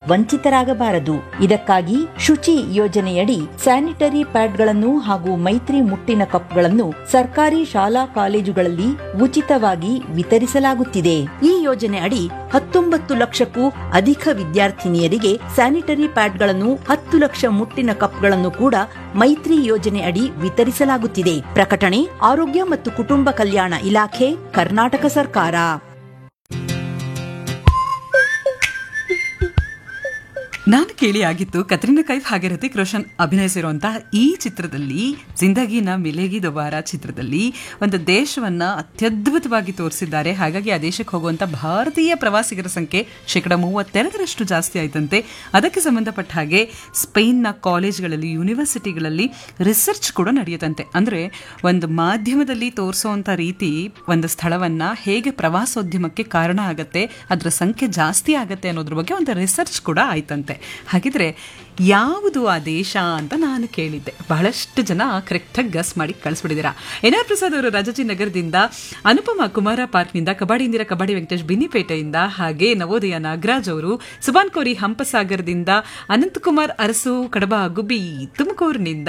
ವಂಚಿತರಾಗಬಾರದು ಇದಕ್ಕಾಗಿ ಶುಚಿ ಯೋಜನೆಯಡಿ ಸ್ಯಾನಿಟರಿ ಪ್ಯಾಡ್ಗಳನ್ನು ಹಾಗೂ ಮೈತ್ರಿ ಮುಟ್ಟಿನ ಕಪ್ಗಳನ್ನು ಸರ್ಕಾರಿ ಶಾಲಾ ಕಾಲೇಜುಗಳಲ್ಲಿ ಉಚಿತವಾಗಿ ವಿತರಿಸಲಾಗುತ್ತಿದೆ ಈ ಯೋಜನೆ ಅಡಿ ಹತ್ತೊಂಬತ್ತು ಲಕ್ಷಕ್ಕೂ ಅಧಿಕ ವಿದ್ಯಾರ್ಥಿನಿಯರಿಗೆ ಸ್ಯಾನಿಟರಿ ಪ್ಯಾಡ್ಗಳನ್ನು ಹತ್ತು ಲಕ್ಷ ಮುಟ್ಟಿನ ಕಪ್ಗಳನ್ನು ಕೂಡ ಮೈತ್ರಿ ಯೋಜನೆ ಅಡಿ ವಿತರಿಸಲಾಗುತ್ತಿದೆ ಪ್ರಕಟಣೆ ಆರೋಗ್ಯ ಮತ್ತು ಕುಟುಂಬ ಕಲ್ಯಾಣ ಇಲಾಖೆ ಕರ್ನಾಟಕ ಸರ್ಕಾರ ನಾನು ಕೇಳಿ ಆಗಿತ್ತು ಕತ್ರಿನಾ ಕೈಫ್ ಹಾಗೆ ಹೃತಿಕ್ ರೋಷನ್ ಅಭಿನಯಿಸಿರುವಂತಹ ಈ ಚಿತ್ರದಲ್ಲಿ ಜಿಂದಗಿನ ಮಿಲೇಗಿ ದುಬಾರ ಚಿತ್ರದಲ್ಲಿ ಒಂದು ದೇಶವನ್ನ ಅತ್ಯದ್ಭುತವಾಗಿ ತೋರಿಸಿದ್ದಾರೆ ಹಾಗಾಗಿ ಆ ದೇಶಕ್ಕೆ ಹೋಗುವಂತ ಭಾರತೀಯ ಪ್ರವಾಸಿಗರ ಸಂಖ್ಯೆ ಶೇಕಡ ಮೂವತ್ತೆರಡರಷ್ಟು ಜಾಸ್ತಿ ಆಯ್ತಂತೆ ಅದಕ್ಕೆ ಸಂಬಂಧಪಟ್ಟ ಹಾಗೆ ಸ್ಪೇನ್ನ ಕಾಲೇಜ್ಗಳಲ್ಲಿ ಯೂನಿವರ್ಸಿಟಿಗಳಲ್ಲಿ ರಿಸರ್ಚ್ ಕೂಡ ನಡೆಯುತ್ತಂತೆ ಅಂದ್ರೆ ಒಂದು ಮಾಧ್ಯಮದಲ್ಲಿ ತೋರಿಸುವಂತ ರೀತಿ ಒಂದು ಸ್ಥಳವನ್ನ ಹೇಗೆ ಪ್ರವಾಸೋದ್ಯಮಕ್ಕೆ ಕಾರಣ ಆಗತ್ತೆ ಅದರ ಸಂಖ್ಯೆ ಜಾಸ್ತಿ ಆಗತ್ತೆ ಅನ್ನೋದ್ರ ಬಗ್ಗೆ ಒಂದು ರಿಸರ್ಚ್ ಕೂಡ ಆಯ್ತಂತೆ ಹಾಗಿದ್ರೆ ಯಾವುದು ಆ ದೇಶ ಅಂತ ನಾನು ಕೇಳಿದ್ದೆ ಬಹಳಷ್ಟು ಜನ ಕರೆಕ್ಟಾಗಿ ಗಸ್ ಮಾಡಿ ಕಳಿಸ್ಬಿಟ್ಟಿದ್ದೀರಾ ಎನ್ ಆರ್ ಪ್ರಸಾದ್ ಅವರು ರಾಜಾಜಿನಗರದಿಂದ ಅನುಪಮ ಕುಮಾರ ಪಾರ್ಕ್ನಿಂದ ಕಬಡ್ಡಿ ಇಂದಿರಾ ಕಬಡ್ಡಿ ವೆಂಕಟೇಶ್ ಬಿನ್ನಿಪೇಟೆಯಿಂದ ಹಾಗೆ ನವೋದಯ ನಾಗರಾಜ್ ಅವರು ಸುಬಾನ್ ಕೋರಿ ಹಂಪಸಾಗರದಿಂದ ಅನಂತಕುಮಾರ್ ಅರಸು ಕಡಬ ಗುಬ್ಬಿ ತುಮಕೂರಿನಿಂದ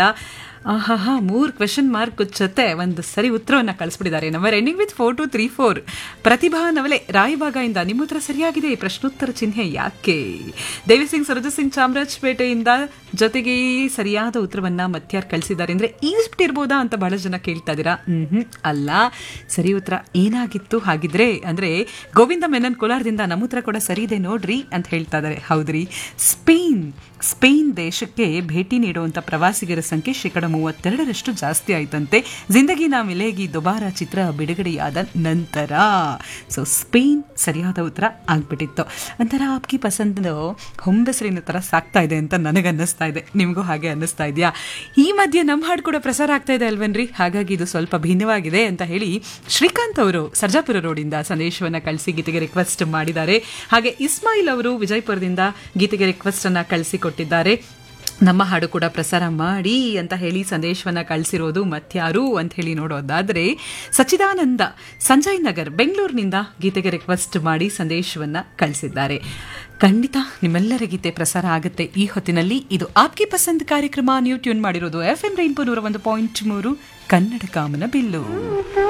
ಆಹಾ ಮೂರು ಕ್ವೆಶನ್ ಮಾರ್ಕ್ ಜೊತೆ ಒಂದು ಸರಿ ಉತ್ತರವನ್ನ ಕಳಿಸ್ಬಿಟ್ಟಿದ್ದಾರೆ number ending with four two three four Pratibha Navale ರಾಯಬಾಗದಿಂದ ನಿಮ್ಮ ಉತ್ತರ ಸರಿಯಾಗಿದೆ ಪ್ರಶ್ನೋತ್ತರ ಚಿಹ್ನೆ ಯಾಕೆ ದೇವಿಸಿಂಗ್ ಸರೋಜ ಸಿಂಗ್ ಚಾಮರಾಜಪೇಟೆಯಿಂದ ಜೊತೆಗೆ ಸರಿಯಾದ ಉತ್ತರವನ್ನ ಮತ್ಯಾರ್ ಕಳಿಸಿದ್ದಾರೆ ಅಂದ್ರೆ ಈಜಿಪ್ಟ್ ಇರ್ಬೋದಾ ಅಂತ ಬಹಳ ಜನ ಕೇಳ್ತಾ ಇದ್ದೀರಾ ಹ್ಮ್ ಅಲ್ಲ ಸರಿ ಉತ್ತರ ಏನಾಗಿತ್ತು ಹಾಗಿದ್ರೆ ಅಂದ್ರೆ ಗೋವಿಂದ ಮೆನನ್ ಕೋಲಾರದಿಂದ ನಮ್ಮ ಉತ್ತರ ಕೂಡ ಸರಿ ಇದೆ ನೋಡ್ರಿ ಅಂತ ಹೇಳ್ತಾ ಇದ್ದಾರೆ ಹೌದ್ರಿ ಸ್ಪೇನ್ ಸ್ಪೇನ್ ದೇಶಕ್ಕೆ ಭೇಟಿ ನೀಡುವಂತ ಪ್ರವಾಸಿಗರ ಸಂಖ್ಯೆ ಶೇಕಡ ಮೂವತ್ತೆರಡರಷ್ಟು ಜಾಸ್ತಿ ಆಯ್ತಂತೆ ಜಿಂದಗಿನ ಮಿಲೇಗಿ ದುಬಾರ ಚಿತ್ರ ಬಿಡುಗಡೆಯಾದ ನಂತರ ಸೊ ಸ್ಪೇನ್ ಸರಿಯಾದ ಉತ್ತರ ಆಗ್ಬಿಟ್ಟಿತ್ತು ಒಂಥರ ಆಪ್ಕಿ ಪಸಂದ್ ಹೊಂಬೆಸರಿನ ತರ ಸಾಕ್ತಾ ಇದೆ ಅಂತ ನನಗನ್ನಿಸ್ತಾ ಇದೆ ನಿಮಗೂ ಹಾಗೆ ಅನ್ನಿಸ್ತಾ ಇದೆಯಾ ಈ ಮಧ್ಯೆ ನಮ್ಮ ಹಾಡು ಕೂಡ ಪ್ರಸಾರ ಆಗ್ತಾ ಇದೆ ಅಲ್ವೇನ್ರಿ ಹಾಗಾಗಿ ಇದು ಸ್ವಲ್ಪ ಭಿನ್ನವಾಗಿದೆ ಅಂತ ಹೇಳಿ ಶ್ರೀಕಾಂತ್ ಅವರು ಸರ್ಜಾಪುರ ರೋಡಿಂದ ಸಂದೇಶವನ್ನ ಕಳಿಸಿ ಗೀತೆಗೆ ರಿಕ್ವೆಸ್ಟ್ ಮಾಡಿದ್ದಾರೆ ಹಾಗೆ ಇಸ್ಮಾಯಿಲ್ ಅವರು ವಿಜಯಪುರದಿಂದ ಗೀತೆಗೆ ರಿಕ್ವೆಸ್ಟ್ ಅನ್ನ ಕಳಿಸಿಕೊಟ್ಟಿದ್ದಾರೆ ನಮ್ಮ ಹಾಡು ಕೂಡ ಪ್ರಸಾರ ಮಾಡಿ ಅಂತ ಹೇಳಿ ಸಂದೇಶವನ್ನ ಕಳಿಸಿರೋದು ಮತ್ಯಾರು ಅಂತ ಹೇಳಿ ನೋಡೋದಾದ್ರೆ ಸಚ್ಚಿದಾನಂದ ಸಂಜಯ್ ನಗರ್ ಬೆಂಗಳೂರಿನಿಂದ ಗೀತೆಗೆ ರಿಕ್ವೆಸ್ಟ್ ಮಾಡಿ ಸಂದೇಶವನ್ನ ಕಳಿಸಿದ್ದಾರೆ ಖಂಡಿತ ನಿಮ್ಮೆಲ್ಲರ ಗೀತೆ ಪ್ರಸಾರ ಆಗುತ್ತೆ ಈ ಹೊತ್ತಿನಲ್ಲಿ ಇದು ಆಪ್ಕಿ ಪಸಂದ್ ಕಾರ್ಯಕ್ರಮ ನೀವು ಟ್ಯೂನ್ ಮಾಡಿರೋದು ಎಫ್ ಎಂ ರೈನ್ಪೋ ನೂರ ಒಂದು ಪಾಯಿಂಟ್ ಮೂರು ಕನ್ನಡ ಕಾಮನ ಬಿಲ್ಲು